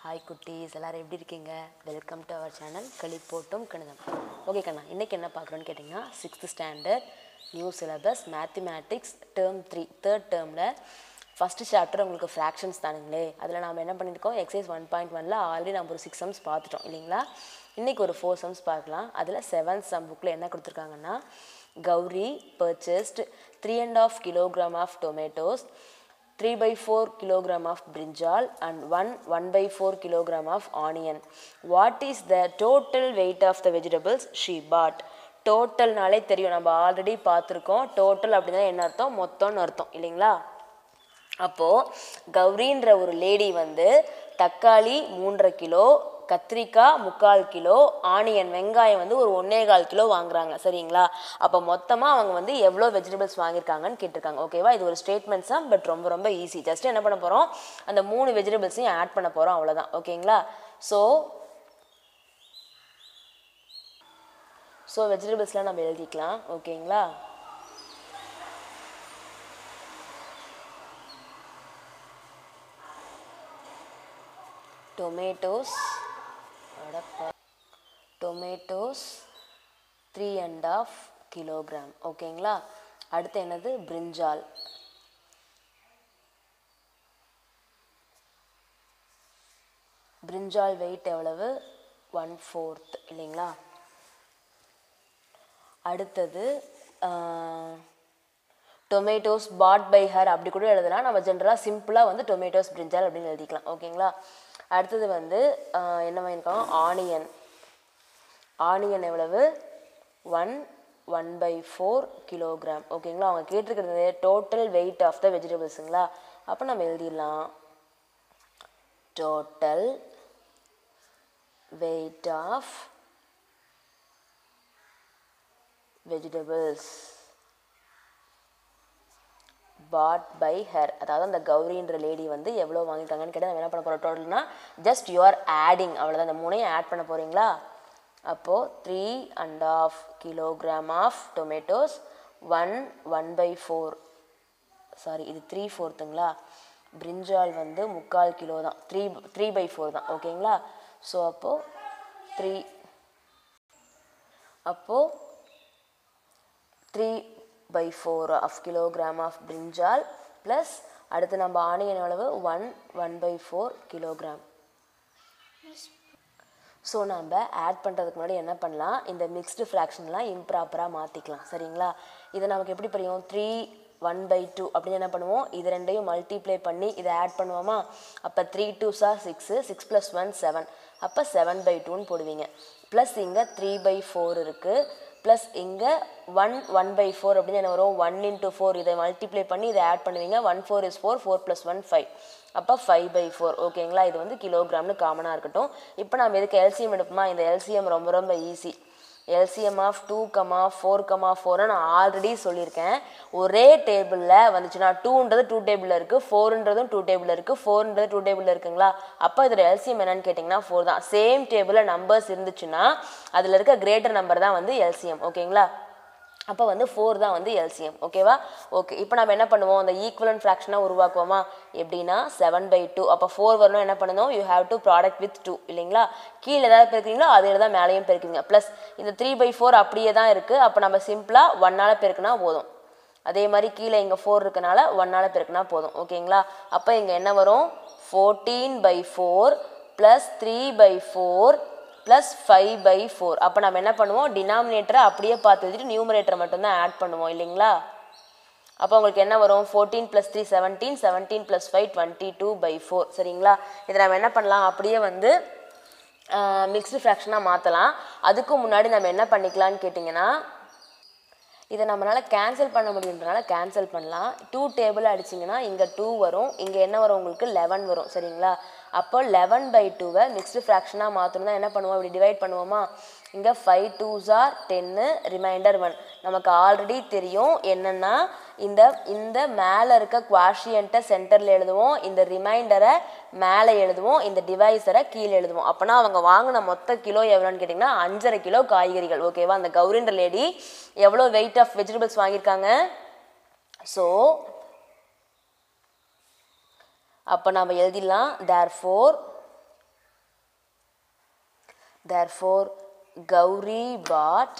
Hi குட்டீஸ் எல்லாரும் எப்படி இருக்கீங்க வெல்கம் டு அவர் சேனல் களிப்போட்டும் கணிதம் ஓகே கண்ணா இன்றைக்கி என்ன பார்க்குறோன்னு கேட்டிங்கன்னா sixth standard new syllabus mathematics term three third டேர்மில் ஃபஸ்ட்டு சாப்டர் உங்களுக்கு ஃப்ராக்ஷன்ஸ் தானுங்களே அதில் நாம் என்ன பண்ணியிருக்கோம் எக்ஸைஸ் ஒன் பாயிண்ட் ஒனில் ஆல்ரெடி நம்ம ஒரு சிக்ஸ் சம்ஸ் பார்த்துட்டோம் இல்லைங்களா இன்றைக்கி ஒரு ஃபோர் சம்ஸ் பார்க்கலாம் அதில் செவன்த் சம் புக்கில் என்ன கொடுத்துருக்காங்கன்னா Gowri purchased three and half kilogram of tomatoes 3 by 4 kilogram of brinjal and 1 1 by 4 kilogram of onion. What is the total weight of the vegetables she bought? டோட்டல்னாலே தெரியும் நம்ம ஆல்ரெடி பார்த்துருக்கோம் total அப்படின்னா என்ன அர்த்தம் மொத்தம்னு அர்த்தம் இல்லைங்களா அப்போது கௌரின்ற ஒரு லேடி வந்து தக்காளி மூன்றரை கிலோ கத்திரிக்காய் முக்கால் கிலோ ஆனியன் வெங்காயம் வந்து ஒரு ஒன்றே கால் கிலோ வாங்குறாங்க சரிங்களா அப்போ மொத்தமாக அவங்க வந்து எவ்வளோ வெஜிடபிள்ஸ் வாங்கியிருக்காங்கன்னு கேட்டிருக்காங்க ஓகேவா இது ஒரு ஸ்டேட்மெண்ட்ஸ் தான் பட் ரொம்ப ரொம்ப ஈஸி ஜஸ்ட் என்ன பண்ண போகிறோம் அந்த மூணு வெஜிடபிள்ஸையும் ஆட் பண்ண போகிறோம் அவ்வளோதான் ஓகேங்களா ஸோ ஸோ வெஜிடபிள்ஸ்லாம் நம்ம எழுதிக்கலாம் ஓகேங்களா tomatoes அடப்பா tomatoes three and half kilogram ஓகேங்களா அடுத்து என்னது பிரிஞ்சால் பிரிஞ்சால் வெயிட் எவ்வளவு ஒன் ஃபோர்த் இல்லைங்களா அடுத்தது டொமேட்டோஸ் பாட் பை ஹர் அப்படி கூட எழுதலாம் நம்ம ஜென்ரலாக சிம்பிளாக வந்து டொமேட்டோஸ் பிரிஞ்சால் அப்படின்னு எழுதிக்கலாம் ஓகேங்களா அடுத்தது வந்து ஆஹ், என்ன வாங்கியிருக்காங்க ஆனியன் ஆனியன் எவ்வளவு one one by four kilogram ஓகேங்களா அவங்க கேட்டிருக்கிறது டோட்டல் வெயிட் ஆஃப் த வெஜிடபிள்ஸுங்களா அப்போ நம்ம எழுதிடலாம் total weight of vegetables bought by her அதாவது அந்த கௌரின்ற லேடி வந்து எவ்வளோ வாங்கியிருக்காங்கன்னு கேட்டால் நம்ம என்ன பண்ண போகிறோம் டோட்டல்னா ஜஸ்ட் யூஆர் ஆடிங் அவ்வளோதான் அந்த மூணையும் ஆட் பண்ண போகிறீங்களா அப்போது three and half kilogram of tomatoes one one by four sorry இது த்ரீ ஃபோர்த்துங்களா பிரிஞ்சால் வந்து முக்கால் கிலோ தான் த்ரீ த்ரீ பை ஃபோர் தான் ஓகேங்களா ஸோ அப்போது த்ரீ அப்போது three by four of kilogram of brinjal plus அடுத்து நம்ம ஆனியன் அளவு one one by four kilogram so நம்ம ஆட் பண்ணுறதுக்கு முன்னாடி என்ன பண்ணலாம் இந்த மிக்ஸ்டு ஃப்ராக்ஷன்லாம் இம்ப்ராப்பராக மாற்றிக்கலாம் சரிங்களா இதை நமக்கு எப்படி புரியும் த்ரீ ஒன் பை டூ அப்படின்னு என்ன பண்ணுவோம் இது ரெண்டையும் மல்டிப்ளை பண்ணி இதை ஆட் பண்ணுவோமா அப்போ three two sir six six plus one seven அப்போ செவன் பை டூன்னு போடுவீங்க ப்ளஸ் இங்கே த்ரீ பை ஃபோர் இருக்குது ப்ளஸ் இங்கே ஒன் ஒன் பை ஃபோர் அப்படின்னு என்ன வரும் ஒன் இன்ட்டு ஃபோர் இதை மல்டிப்ளை பண்ணி இதை ஆட் பண்ணுவீங்க one four is four four plus one five அப்போ ஃபைவ் பை ஃபோர் ஓகேங்களா இது வந்து கிலோகிராம்னு காமனாக இருக்கட்டும் இப்போ நம்ம எதுக்கு எல்சிஎம் எடுப்போமா இந்த எல்சிஎம் ரொம்ப ரொம்ப easy LCM of two comma four comma ஃபோர்னு நான் ஆல்ரெடி சொல்லியிருக்கேன் ஒரே டேபிளில் வந்துச்சுன்னா டூன்றது டூ டேபிளில் இருக்குது ஃபோர்ன்றதும் டூ டேபிளில் இருக்குது ஃபோர்ன்றது டூ டேபிளில் இருக்குங்களா அப்போ இதில் எல்சிஎம் என்னன்னு கேட்டிங்கன்னா ஃபோர் தான் சேம் டேபிளில் நம்பர்ஸ் இருந்துச்சுன்னா அதில் இருக்க கிரேட்டர் நம்பர் தான் வந்து எல்சிஎம் ஓகேங்களா அப்போ வந்து ஃபோர் தான் வந்து எல்சிஎம் ஓகேவா ஓகே இப்போ நம்ம என்ன பண்ணுவோம் அந்த ஈக்குவலன் ஃப்ராக்ஷனாக உருவாக்குவோமா எப்படின்னா செவன் பை டூ அப்போ ஃபோர் வரணும் என்ன பண்ணணும் you have to product with two இல்லைங்களா கீழே ஏதாவது பெருக்கிறீங்களோ அதே தான் மேலேயும் பெருக்குவீங்க ப்ளஸ் இந்த த்ரீ பை ஃபோர் அப்படியே தான் இருக்குது அப்போ நம்ம சிம்பிளாக ஒன்னால் பெருக்குனா போதும் அதே மாதிரி கீழே இங்கே ஃபோர் இருக்கனால ஒன்னால் பெருக்குனா போதும் ஓகேங்களா அப்போ இங்கே என்ன வரும் fourteen by four plus three by four plus five by four அப்போ நம்ம என்ன பண்ணுவோம் டினாமினேட்டரை அப்படியே பார்த்து வச்சுட்டு நியூமரேட்டரை மட்டும்தான் ஆட் பண்ணுவோம் இல்லைங்களா அப்போ உங்களுக்கு என்ன வரும் fourteen plus three seventeen seventeen plus five twenty two by four சரிங்களா இதை நம்ம என்ன பண்ணலாம் அப்படியே வந்து மிக்ஸ்டு ஃப்ராக்ஷனாக மாற்றலாம் அதுக்கு முன்னாடி நம்ம என்ன பண்ணிக்கலாம்னு கேட்டிங்கன்னா இதை நம்மளால் கேன்சல் பண்ண முடியுன்றனால கேன்சல் பண்ணலாம் டூ டேபிள் அடிச்சிங்கன்னா இங்கே டூ வரும் இங்கே என்ன வரும் உங்களுக்கு லெவன் வரும் சரிங்களா அப்போ லெவன் பை டூவை மிக்ஸ்டு ஃப்ராக்ஷனாக மாற்றணும்னா என்ன பண்ணுவோம் இப்படி டிவைட் பண்ணுவோமா இங்கே ஃபைவ் டூ ஜார் டென்னு ரிமைண்டர் ஒன் நமக்கு ஆல்ரெடி தெரியும் என்னென்னா இந்த இந்த மேலே இருக்க குவாஷியன்ட்டை சென்டரில் எழுதுவோம் இந்த ரிமைண்டரை மேலே எழுதுவோம் இந்த டிவைஸரை கீழே எழுதுவோம் அப்போனா அவங்க வாங்கின மொத்த கிலோ எவ்வளோன்னு கேட்டிங்கன்னா அஞ்சரை கிலோ காய்கறிகள் ஓகேவா அந்த கௌரின்ற லேடி எவ்வளோ வெயிட் ஆஃப் வெஜிடபிள்ஸ் வாங்கியிருக்காங்க ஸோ அப்போ நம்ம எழுதிடலாம் therefore therefore Gowri bought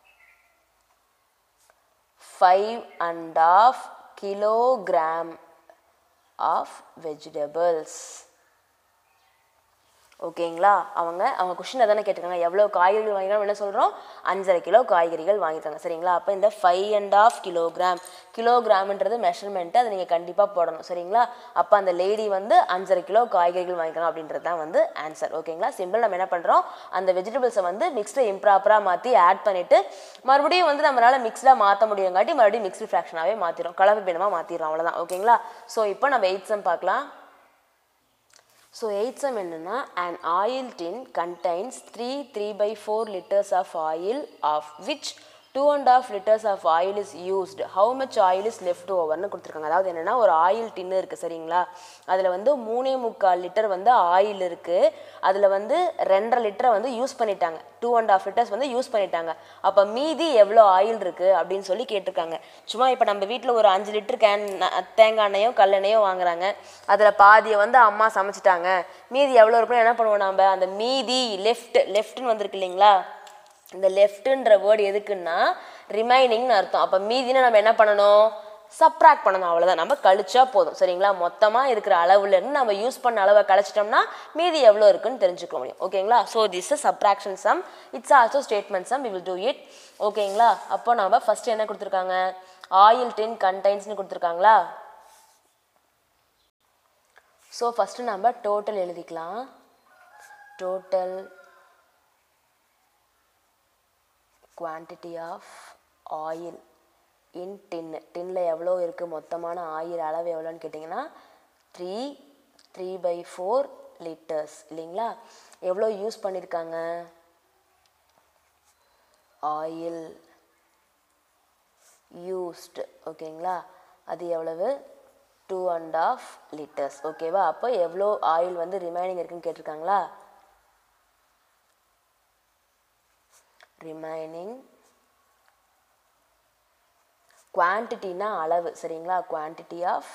five and half kilogram of vegetables ஓகேங்களா அவங்க அவங்க கொஷின் தானே கேட்டிருக்காங்க எவ்வளோ காய்கறிகள் வாங்கிக்கலாம் என்ன சொல்கிறோம் அஞ்சரை கிலோ காய்கறிகள் வாங்கியிருக்காங்க சரிங்களா அப்போ இந்த ஃபைவ் அண்ட் ஆஃப் கிலோகிராம் கிலோகிராம்ன்றது மெஷர்மெண்ட்டு அதை நீங்கள் கண்டிப்பாக போடணும் சரிங்களா அப்போ அந்த லேடி வந்து அஞ்சரை கிலோ காய்கறிகள் வாங்கிக்கலாம் அப்படின்றது தான் வந்து ஆன்சர் ஓகேங்களா சிம்பிள் நம்ம என்ன பண்ணுறோம் அந்த வெஜிடபிள்ஸை வந்து மிக்ஸ்டு இம்ப்ராப்பராக மாற்றி ஆட் பண்ணிவிட்டு மறுபடியும் வந்து நம்மளால் மிக்ஸ்டாக மாற்ற முடியுங்காட்டி மறுபடியும் மிக்ஸ்டு ஃப்ராக்ஷனாகவே மாற்றிடும் கலவை பின்னமாக மாற்றிடுறோம் அவ்வளோதான் ஓகேங்களா ஸோ இப்போ நம்ம எயிட் சம் பார்க்கலாம் ஸோ எயிட் சம் என்னென்னா an oil tin contains three three by four litres of oil of which two and half litres of oil is used how much oil is left ஓவர்னு கொடுத்துருக்காங்க அதாவது என்னென்னா ஒரு oil டின்னு இருக்குது சரிங்களா அதில் வந்து மூணே முக்கால் லிட்டர் வந்து ஆயில் இருக்குது அதில் வந்து ரெண்டரை லிட்டரை வந்து யூஸ் பண்ணிட்டாங்க டூ அண்ட் ஆஃப் லிட்டர்ஸ் வந்து யூஸ் பண்ணிட்டாங்க அப்போ மீதி எவ்வளோ ஆயில் இருக்குது அப்படின்னு சொல்லி கேட்டிருக்காங்க சும்மா இப்போ நம்ம வீட்டில் ஒரு அஞ்சு லிட்டர் கேன் தேங்காய் எண்ணெயோ கல்லெண்ணெயோ வாங்குறாங்க அதில் பாதியை வந்து அம்மா சமைச்சிட்டாங்க மீதி எவ்வளோ இருக்குன்னு என்ன பண்ணுவோம் நம்ம அந்த மீதி லெஃப்ட் லெஃப்ட்னு வந்திருக்கு இல்லைங்களா இந்த லெஃப்ட்டுன்ற வேர்டு எதுக்குன்னா ரிமைனிங்னு அர்த்தம் அப்போ மீதினா நம்ம என்ன பண்ணணும் சப்ராக்ட் பண்ணணும் அவ்வளோதான் நம்ம கழிச்சா போதும் சரிங்களா மொத்தமாக இருக்கிற அளவுலேருந்து நம்ம யூஸ் பண்ண அளவை கழிச்சிட்டோம்னா மீதி எவ்வளோ இருக்குன்னு தெரிஞ்சுக்க முடியும் ஓகேங்களா so this is subtraction sum it's also statement sum we will do it ஓகேங்களா அப்போ நம்ம ஃபஸ்ட்டு என்ன கொடுத்துருக்காங்க ஆயில் டின் கண்டைன்ஸ்னு கொடுத்துருக்காங்களா ஸோ ஃபஸ்ட்டு நம்ம டோட்டல் எழுதிக்கலாம் total quantity of oil in tin டின்னில் எவ்வளோ இருக்குது மொத்தமான ஆயில் அளவு எவ்வளோன்னு கேட்டிங்கன்னா three three by four litres இல்லைங்களா எவ்வளோ யூஸ் பண்ணியிருக்காங்க ஆயில் யூஸ்டு ஓகேங்களா அது எவ்வளவு டூ அண்ட் ஆஃப் லிட்டர்ஸ் ஓகேவா அப்போ எவ்வளோ ஆயில் வந்து ரிமைனிங் இருக்குன்னு கேட்டிருக்காங்களா ரிமைனிங் குவான்டிட்டினா அளவு சரிங்களா குவான்டிட்டி ஆஃப்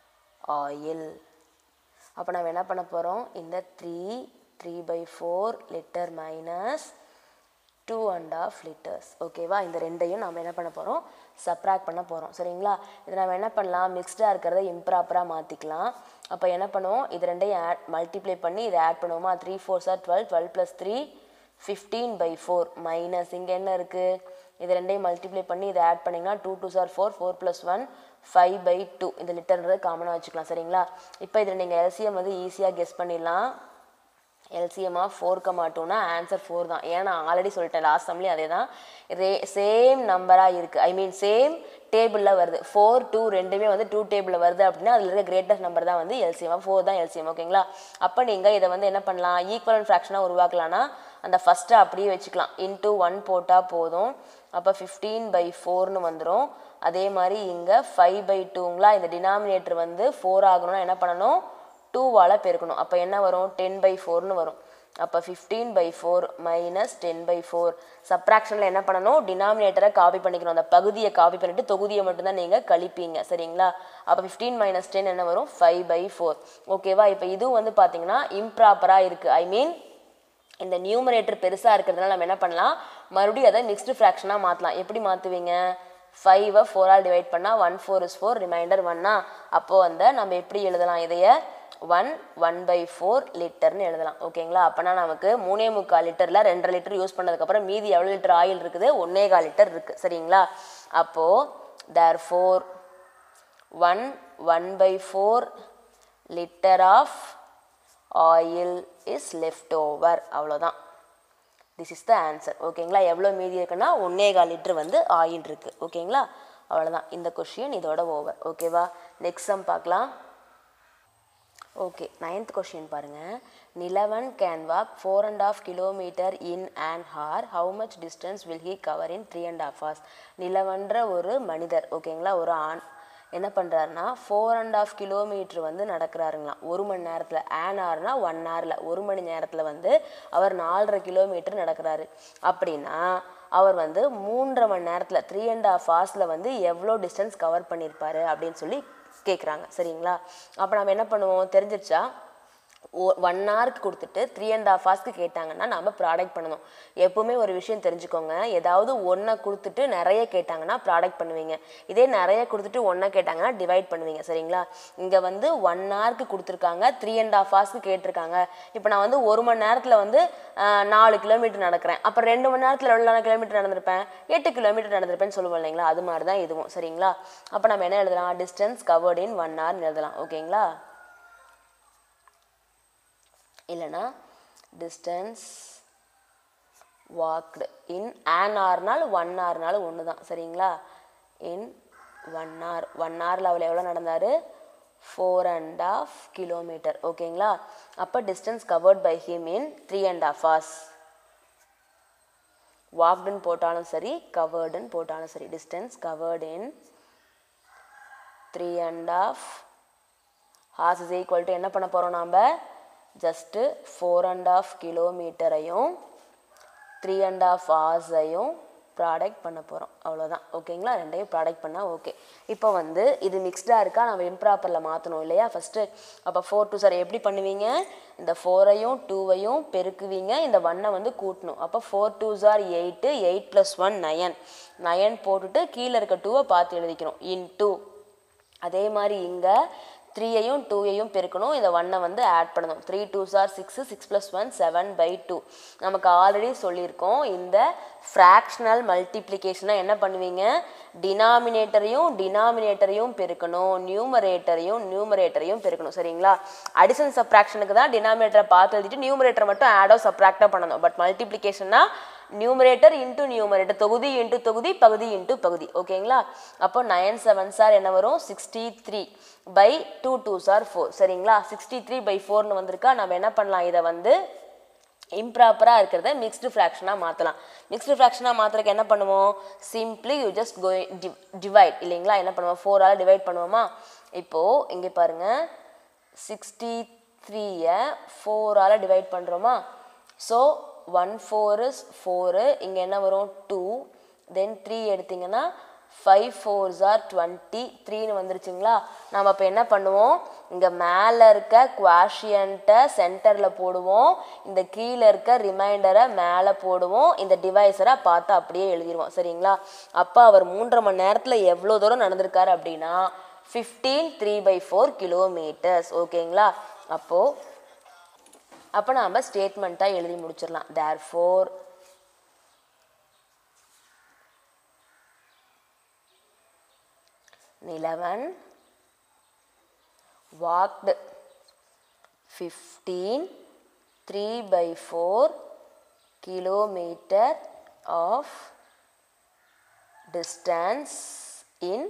ஆயில் அப்போ நம்ம என்ன பண்ண போகிறோம் இந்த three three by four litre minus two and half litres ஓகேவா இந்த ரெண்டையும் நம்ம என்ன பண்ண போகிறோம் சப்ராக்ட் பண்ண போகிறோம் சரிங்களா இதை நம்ம என்ன பண்ணலாம் மிக்ஸ்டாக இருக்கிறத இம்ப்ராப்பராக மாற்றிக்கலாம் அப்போ என்ன பண்ணுவோம் இது ரெண்டையும் ஆட் மல்டிப்ளை பண்ணி இதை ஆட் பண்ணுவோமா three four are twelve twelve plus three fifteen by four minus இங்கே என்ன இருக்குது இது ரெண்டையும் மல்டிப்ளை பண்ணி இதை ஆட் பண்ணிங்கன்னா two two are four four plus one five by two இந்த லிட்டர்ன்றது காமனாக வச்சுக்கலாம் சரிங்களா இப்போ இதில் நீங்கள் எல்சிஎம் வந்து ஈஸியாக கெஸ் பண்ணிடலாம் எல்சிஎம்மா ஃபோர் கமா டூனா ஆன்சர் ஃபோர் தான் ஏன்னா நான் ஆல்ரெடி சொல்லிட்டேன் லாஸ்ட் சம்லேயும் அதே தான் ரே சேம் நம்பராக இருக்குது ஐ மீன் சேம் டேபிளில் வருது ஃபோர் டூ ரெண்டுமே வந்து டூ டேபிளில் வருது அப்படின்னா அதில் இருக்க கிரேட்டஸ்ட் நம்பர் தான் வந்து எல்சிஎம் ஃபோர் தான் எல்சிஎம் ஓகேங்களா அப்போ நீங்கள் இதை வந்து என்ன பண்ணலாம் ஈக்குவலன் ஃப்ராக்ஷனாக உருவாக்கலாம்னா அந்த ஃபஸ்ட்டு அப்படியே வச்சுக்கலாம் இன்ட்டு ஒன் போட்டால் போதும் அப்போ ஃபிஃப்டீன் பை ஃபோர்னு வந்துடும் அதே மாதிரி இங்கே ஃபைவ் பை டூங்களா இந்த டினாமினேட்டர் வந்து ஃபோர் ஆகணும்னா என்ன பண்ணணும் டூவால் பெருக்கணும் அப்போ என்ன வரும் டென் பை ஃபோர்னு வரும் அப்போ fifteen by four minus ten by four சப்ராக்ஷனில் என்ன பண்ணணும் டினாமினேட்டரை காப்பி பண்ணிக்கணும் அந்த பகுதியை காப்பி பண்ணிவிட்டு தொகுதியை மட்டும்தான் நீங்கள் கழிப்பீங்க சரிங்களா அப்போ ஃபிஃப்டீன் மைனஸ் டென் என்ன வரும் ஃபைவ் பை ஃபோர் ஓகேவா இப்போ இதுவும் வந்து பார்த்தீங்கன்னா இம்ப்ராப்பராக இருக்குது ஐ மீன் இந்த நியூமரேட்டர் பெருசாக இருக்கிறதுனால நம்ம என்ன பண்ணலாம் மறுபடியும் அதை மிக்ஸ்டு ஃப்ராக்ஷனாக மாற்றலாம் எப்படி மாற்றுவீங்க ஃபைவை ஃபோரால் டிவைட் பண்ணால் one four is four remainder ஒன்னா அப்போது வந்து நம்ம எப்படி எழுதலாம் இதைய ஒன் ஒன் பை ஃபோர் லிட்டர்னு எழுதலாம் ஓகேங்களா அப்போனா நமக்கு மூணே முக்கால் லிட்டரில் ரெண்டரை லிட்டர் யூஸ் பண்ணதுக்கப்புறம் மீதி எவ்வளோ லிட்டர் ஆயில் இருக்குது ஒன்னே கால் லிட்டர் இருக்குது சரிங்களா அப்போது therefore one one by four litre of oil is left over அவ்வளோதான் திஸ் இஸ் த ஆன்சர் ஓகேங்களா எவ்வளோ மீதி இருக்குன்னா ஒன்னே கால் லிட்டர் வந்து ஆயில் இருக்குது ஓகேங்களா அவ்வளோதான் இந்த கொஷின் இதோட ஓவர் ஓகேவா நெக்ஸ்ட் சம் பார்க்கலாம் ஓகே நைன்த் கொஷின் பாருங்கள் Nilavan can walk four and half kilometre in and hour how much distance will he cover in three and half hours நிலவன்ற ஒரு மனிதர் ஓகேங்களா ஒரு ஆண் என்ன பண்ணுறாருனா ஃபோர் அண்ட் ஆஃப் கிலோமீட்டர் வந்து நடக்கிறாருங்களாம் ஒரு மணி நேரத்தில் ஆன் ஹவர்னா ஒன் ஹவரில் ஒரு மணி நேரத்தில் வந்து அவர் நாலரை கிலோமீட்டர் நடக்கிறாரு அப்படின்னா அவர் வந்து மூன்றரை மணி நேரத்தில் த்ரீ அண்ட் ஆஃப் ஹவர்ஸில் வந்து எவ்வளோ டிஸ்டன்ஸ் கவர் பண்ணியிருப்பாரு அப்படின்னு சொல்லி கேட்குறாங்க சரிங்களா அப்போ நம்ம என்ன பண்ணுவோம் தெரிஞ்சிருச்சா ஒன் ஹவருக்கு கொடுத்துட்டு த்ரீ அண்ட் ஹாஃப் ஹவர்ஸ்க்கு கேட்டாங்கன்னா நம்ம ப்ராடக்ட் பண்ணணும் எப்பவுமே ஒரு விஷயம் தெரிஞ்சுக்கோங்க ஏதாவது ஒன்றை கொடுத்துட்டு நிறைய கேட்டாங்கன்னா ப்ராடக்ட் பண்ணுவீங்க இதே நிறைய கொடுத்துட்டு ஒன்றை கேட்டாங்கன்னா டிவைட் பண்ணுவீங்க சரிங்களா இங்கே வந்து ஒன் ஹவருக்கு கொடுத்துருக்காங்க த்ரீ அண்ட் ஹாஃப் ஹவர்ஸ்க்கு கேட்டிருக்காங்க இப்போ நான் வந்து ஒரு மணி நேரத்தில் வந்து ஆஹ், நாலு கிலோமீட்டர் நடக்கிறேன் அப்போ ரெண்டு மணி நேரத்தில் எவ்வளோ கிலோமீட்டர் நடந்திருப்பேன் எட்டு கிலோமீட்டர் நடந்திருப்பேன்னு சொல்லுவோம் இல்லைங்களா அது மாதிரி தான் இதுவும் சரிங்களா அப்போ நம்ம என்ன எழுதலாம் டிஸ்டன்ஸ் கவர்ட் இன் ஒன் ஹவர்னு எழுதலாம் ஓகேங்களா இல்லைனா டிஸ்டன்ஸ் வாக்டு இன் ஆன் ஹவர்னால் ஒன் ஹவர்னாலும் ஒன்று தான் சரிங்களா இன் ஒன் ஹவர் ஒன் ஹவரில் அவள் எவ்வளோ நடந்தார் ஃபோர் அண்ட் ஆஃப் கிலோமீட்டர் ஓகேங்களா அப்போ distance covered by him in three and half hours வாக்டுன்னு போட்டாலும் சரி கவர்டுன்னு போட்டாலும் சரி distance covered in three and half hours is equal to என்ன பண்ண போகிறோம் நாம் ஜஸ்ட்டு ஃபோர் அண்ட் ஆஃப் கிலோமீட்டரையும் த்ரீ அண்ட் ஆஃப் ஹார்ஸையும் ப்ராடக்ட் பண்ண போகிறோம் அவ்வளோதான் ஓகேங்களா ரெண்டையும் ப்ராடக்ட் பண்ணால் ஓகே இப்போ வந்து இது மிக்ஸ்டாக இருக்கா நம்ம இம்ப்ராப்பரில் மாற்றணும் இல்லையா ஃபஸ்ட்டு அப்போ ஃபோர் டூ சார் எப்படி பண்ணுவீங்க இந்த ஃபோரையும் டூவையும் பெருக்குவீங்க இந்த ஒன்னை வந்து கூட்டணும் அப்போ four two are eight eight plus one nine nine போட்டுட்டு கீழே இருக்க டூவை பார்த்து எழுதிக்கணும் இன் டூ அதே மாதிரி இங்கே த்ரீயையும் டூயையும் பெருக்கணும் இந்த ஒன்னை வந்து ஆட் பண்ணணும் three two sir six six plus one seven by two நமக்கு ஆல்ரெடி சொல்லியிருக்கோம் இந்த ஃப்ராக்ஷனல் மல்டிப்ளிகேஷனை என்ன பண்ணுவீங்க டினாமினேட்டரையும் டினாமினேட்டரையும் பெருக்கணும் நியூமரேட்டரையும் நியூமரேட்டரையும் பெருக்கணும் சரிங்களா அடிஷன் சப்ராக்ஷனுக்கு தான் டினாமினேட்டரை பார்த்து எழுதிட்டு நியூமரேட்டரை மட்டும் ஆடோ சப்ராக்டாக பண்ணணும் பட் மல்டிப்ளிகேஷன்னா நியூமரேட்டர் இன்ட்டு நியூமரேட்டர் தொகுதி இன்ட்டு தொகுதி பகுதி இன்ட்டு பகுதி ஓகேங்களா அப்போ நயன் செவன் சார் என்ன வரும் sixty three by two two are four சரிங்களா சிக்ஸ்டி த்ரீ பை ஃபோர்னு வந்திருக்கா நம்ம என்ன பண்ணலாம் இதை வந்து இம்ப்ராப்பராக இருக்கிறத மிக்ஸ்டு ஃப்ராக்ஷனாக மாற்றலாம் மிக்ஸ்டு ஃப்ராக்ஷனாக மாற்றுறதுக்கு என்ன பண்ணுவோம் simply you just go divide இல்லைங்களா என்ன பண்ணுவோம் ஃபோரால் டிவைட் பண்ணுவோமா இப்போது இங்கே பாருங்கள் சிக்ஸ்டி த்ரீயை ஃபோரால் டிவைட் பண்ணுறோமா so one four is four இங்கே என்ன வரும் டூ தென் த்ரீ எடுத்தீங்கன்னா ஃபைவ் ஃபோர்ஸ் ஆர் டுவெண்ட்டி த்ரீன்னு வந்துருச்சுங்களா நம்ம அப்போ என்ன பண்ணுவோம் இங்கே மேலே இருக்க குவாஷியன்ட்டை சென்டரில் போடுவோம் இந்த கீழே இருக்க ரிமைண்டரை மேலே போடுவோம் இந்த டிவைஸரை பார்த்து அப்படியே எழுதிடுவோம் சரிங்களா அப்போ அவர் மூன்றரை மணி நேரத்தில் எவ்வளோ தூரம் நடந்திருக்காரு அப்படின்னா fifteen three by four kilometres ஓகேங்களா அப்போது அப்போ நாம் ஸ்டேட்மெண்ட்டாக எழுதி முடிச்சிடலாம் therefore Nilavan walked fifteen three by four kilometre of distance in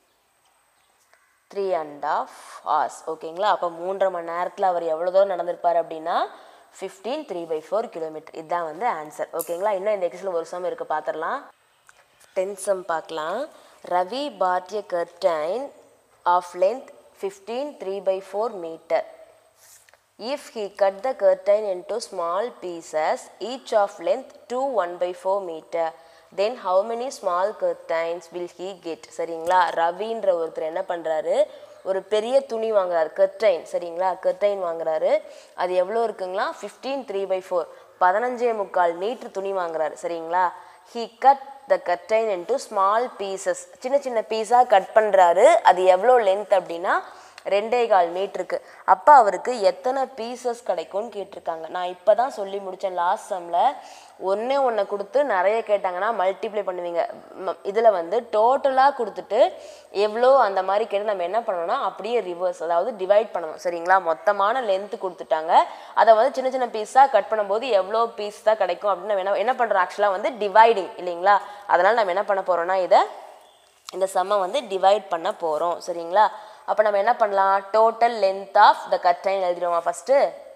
three and half hours ஓகேங்களா அப்போ மூன்றரை மணி நேரத்தில் அவர் எவ்வளோ தூரம் நடந்திருப்பார் அப்படின்னா fifteen three by four kilometre இதுதான் வந்து ஆன்சர் ஓகேங்களா இன்னும் இந்த எக்ஸில் ஒரு சம் இருக்குது பார்த்துடலாம் டென்த் சம் பார்க்கலாம் Ravi bought a curtain of length fifteen three by four metre If he cut the curtain into small pieces, each of length 2 1 by 4 meter, then how many small curtains will he get? சரிங்களா ரவின்ற ஒருத்தர் என்ன பண்ணுறாரு ஒரு பெரிய துணி வாங்குறாரு curtain சரிங்களா curtain வாங்குறாரு அது எவ்வளோ இருக்குங்களா ஃபிஃப்டீன் த்ரீ பை ஃபோர் பதினஞ்சே முக்கால் மீட்ரு துணி வாங்குறாரு சரிங்களா he cut the curtain into small pieces சின்ன சின்ன பீஸாக கட் பண்ணுறாரு அது எவ்வளோ லென்த் அப்படின்னா ரெண்டே கால் மீட்டருக்கு அப்போ அவருக்கு எத்தனை பீசஸ் கிடைக்கும்னு கேட்டிருக்காங்க நான் இப்போ தான் சொல்லி முடித்தேன் லாஸ்ட் சம்மில் ஒன்றே ஒன்றை கொடுத்து நிறைய கேட்டாங்கன்னா மல்டிப்ளை பண்ணுவீங்க இதில் வந்து டோட்டலாக கொடுத்துட்டு எவ்வளோ அந்த மாதிரி கேட்டு நம்ம என்ன பண்ணணும்னா அப்படியே ரிவர்ஸ் அதாவது டிவைட் பண்ணணும் சரிங்களா மொத்தமான லென்த்து கொடுத்துட்டாங்க அதை வந்து சின்ன சின்ன பீஸாக கட் பண்ணும்போது எவ்வளோ பீஸ் தான் கிடைக்கும் அப்படின்னு நம்ம என்ன என்ன பண்ணுறோம் ஆக்சுவலாக வந்து டிவைடிங் இல்லைங்களா அதனால் நம்ம என்ன பண்ண போகிறோம்னா இதை இந்த சம்மை வந்து டிவைட் பண்ண போகிறோம் சரிங்களா அப்போ நம்ம என்ன பண்ணலாம் total length of the curtain எழுதிடுவோமா first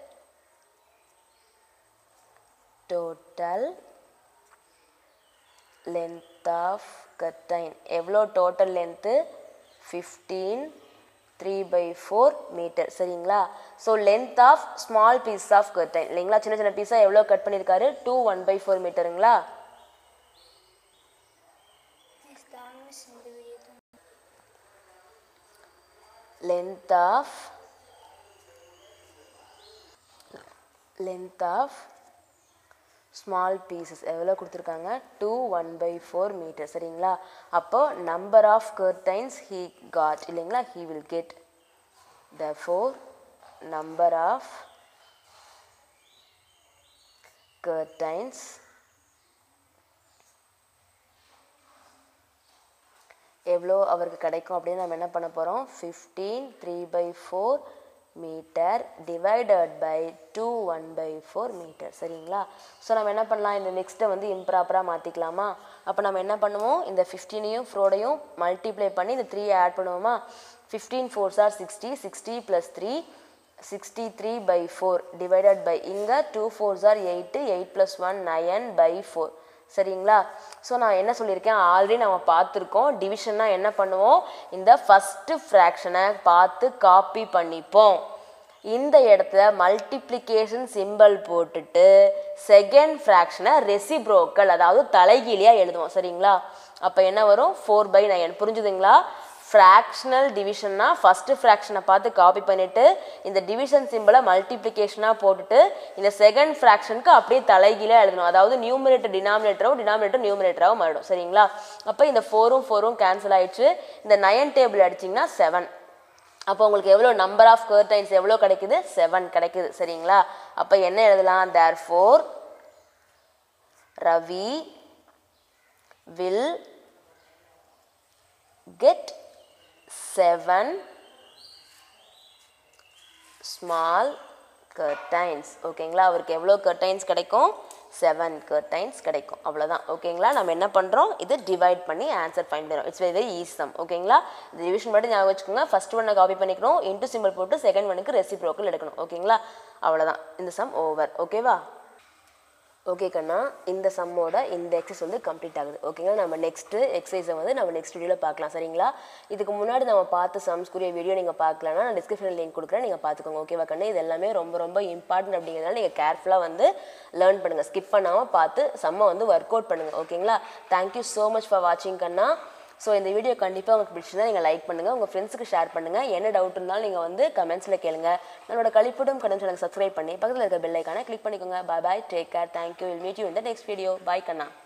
total length of curtain எவ்வளோ total length fifteen three by four metre சரிங்களா so length of small piece of curtain இல்லைங்களா சின்ன சின்ன பீஸாக எவ்வளோ கட் பண்ணியிருக்காரு டூ ஒன் பை ஃபோர் மீட்டருங்களா length of length of small pieces எவ்வளோ கொடுத்துருக்காங்க two one by four metre சரிங்களா அப்போ number of curtains he got இல்லைங்களா he will get the four number of curtains எவ்வளோ அவருக்கு கிடைக்கும் அப்படின்னு நம்ம என்ன பண்ண போகிறோம் fifteen three by four metre divided by two one by four metre சரிங்களா ஸோ நம்ம என்ன பண்ணலாம் இந்த நெக்ஸ்ட்டை வந்து இம்ப்ராப்பராக மாற்றிக்கலாமா அப்போ நம்ம என்ன பண்ணுவோம் இந்த ஃபிஃப்டீனையும் ஃப்ரோடையும் மல்டிப்ளை பண்ணி இந்த த்ரீயை ஆட் பண்ணுவோமா fifteen fours are sixty sixty plus three sixty three by four divided by இங்கே two fours are eight eight plus one nine by four சரிங்களா ஸோ நான் என்ன சொல்லியிருக்கேன் ஆல்ரெடி நம்ம பார்த்துருக்கோம் டிவிஷன்னா என்ன பண்ணுவோம் இந்த ஃபஸ்ட்டு ஃப்ராக்ஷனை பார்த்து காப்பி பண்ணிப்போம் இந்த இடத்துல மல்டிப்ளிகேஷன் சிம்பிள் போட்டுட்டு செகண்ட் ஃப்ராக்ஷனை ரெசிப்ரோக்கல் அதாவது தலைகீழியாக எழுதுவோம் சரிங்களா அப்போ என்ன வரும் ஃபோர் பை நைன் புரிஞ்சுதுங்களா ஃப்ராக்ஷனல் டிவிஷன்னா ஃபஸ்ட்டு ஃப்ராக்ஷனை பார்த்து காப்பி பண்ணிவிட்டு இந்த டிவிஷன் சிம்பிளை மல்டிப்ளிகேஷனாக போட்டுட்டு இந்த செகண்ட் ஃப்ராக்ஷனுக்கு அப்படியே தலைகீழாக எழுதணும் அதாவது நியூமினேட்டர் டினாமினேட்டரும் டினாமினேட்டர் நியூமினேட்டராகவும் மாறிடும் சரிங்களா அப்போ இந்த ஃபோரும் ஃபோரும் கேன்சல் ஆயிடுச்சு இந்த நயன் டேபிள் அடிச்சிங்கன்னா செவன் அப்போ உங்களுக்கு எவ்வளோ நம்பர் ஆஃப் கர்டைன்ஸ் எவ்வளோ கிடைக்குது செவன் கிடைக்குது சரிங்களா அப்போ என்ன எழுதலாம் therefore Ravi will get seven small curtains ஓகேங்களா அவருக்கு எவ்வளோ கர்டைன்ஸ் கிடைக்கும் செவன் கர்டைன்ஸ் கிடைக்கும் அவ்வளோதான் ஓகேங்களா நம்ம என்ன பண்ணுறோம் இது டிவைட் பண்ணி ஆன்சர் ஃபைன் பண்ணுறோம் இட்ஸ் வெரி வெரி ஈஸம் ஓகேங்களா இந்த டிவிஷன் மட்டும் ஞாபகம் வச்சுக்கோங்க ஃபஸ்ட் ஒன்னை காப்பி பண்ணிக்கணும் இன்ட்டு சிம்பிள் போட்டு செகண்ட் ஒனுக்கு ரெசிப்ரோக்கல் எடுக்கணும் ஓகேங்களா அவ்வளோதான் இந்த சம் ஓவர் ஓகேவா ஓகே கண்ணா இந்த சம்மோட இந்த எக்ஸசைஸ் வந்து கம்ப்ளீட் ஆகுது ஓகேங்களா நம்ம நெக்ஸ்ட்டு எக்ஸசைஸை வந்து நம்ம நெக்ஸ்ட் வீடியோவில் பார்க்கலாம் சரிங்களா இதுக்கு முன்னாடி நம்ம பார்த்த சம்ஸ்குரிய வீடியோ நீங்கள் பார்க்கலன்னா நான் டிஸ்கிரிப்ஷனில் லிங்க் கொடுக்குறேன் நீங்கள் பார்த்துக்கோங்க ஓகேவா கண்ணு இது எல்லாமே ரொம்ப ரொம்ப இம்பார்ட்டன்ட் அப்படிங்கிறதுனால நீங்கள் கேர்ஃபுல்லாக வந்து லேர்ன் பண்ணுங்கள் ஸ்கிப் பண்ணாமல் பார்த்து செம்ம வந்து ஒர்க் அவுட் பண்ணுங்கள் ஓகேங்களா தேங்க்யூ ஸோ மச் ஃபார் வாட்சிங் கண்ணா ஸோ இந்த வீடியோ கண்டிப்பாக உங்களுக்கு பிடிச்சிருந்தா நீங்கள் லைக் பண்ணுங்கள் உங்கள் ஃப்ரெண்ட்ஸுக்கு ஷேர் பண்ணுங்கள் என்ன டவுட் இருந்தாலும் நீங்கள் வந்து கமெண்ட்ஸில் கேளுங்க நம்மளோட கழிப்பிடும் கடன் சேனல் சப்ஸ்கிரைப் பண்ணி பக்கத்தில் இருக்க பெல் ஐக்கானை கிளிக் பண்ணிக்கோங்க bye bye take care thank you will meet you இந்த நெக்ஸ்ட் வீடியோ பாய் கண்ணா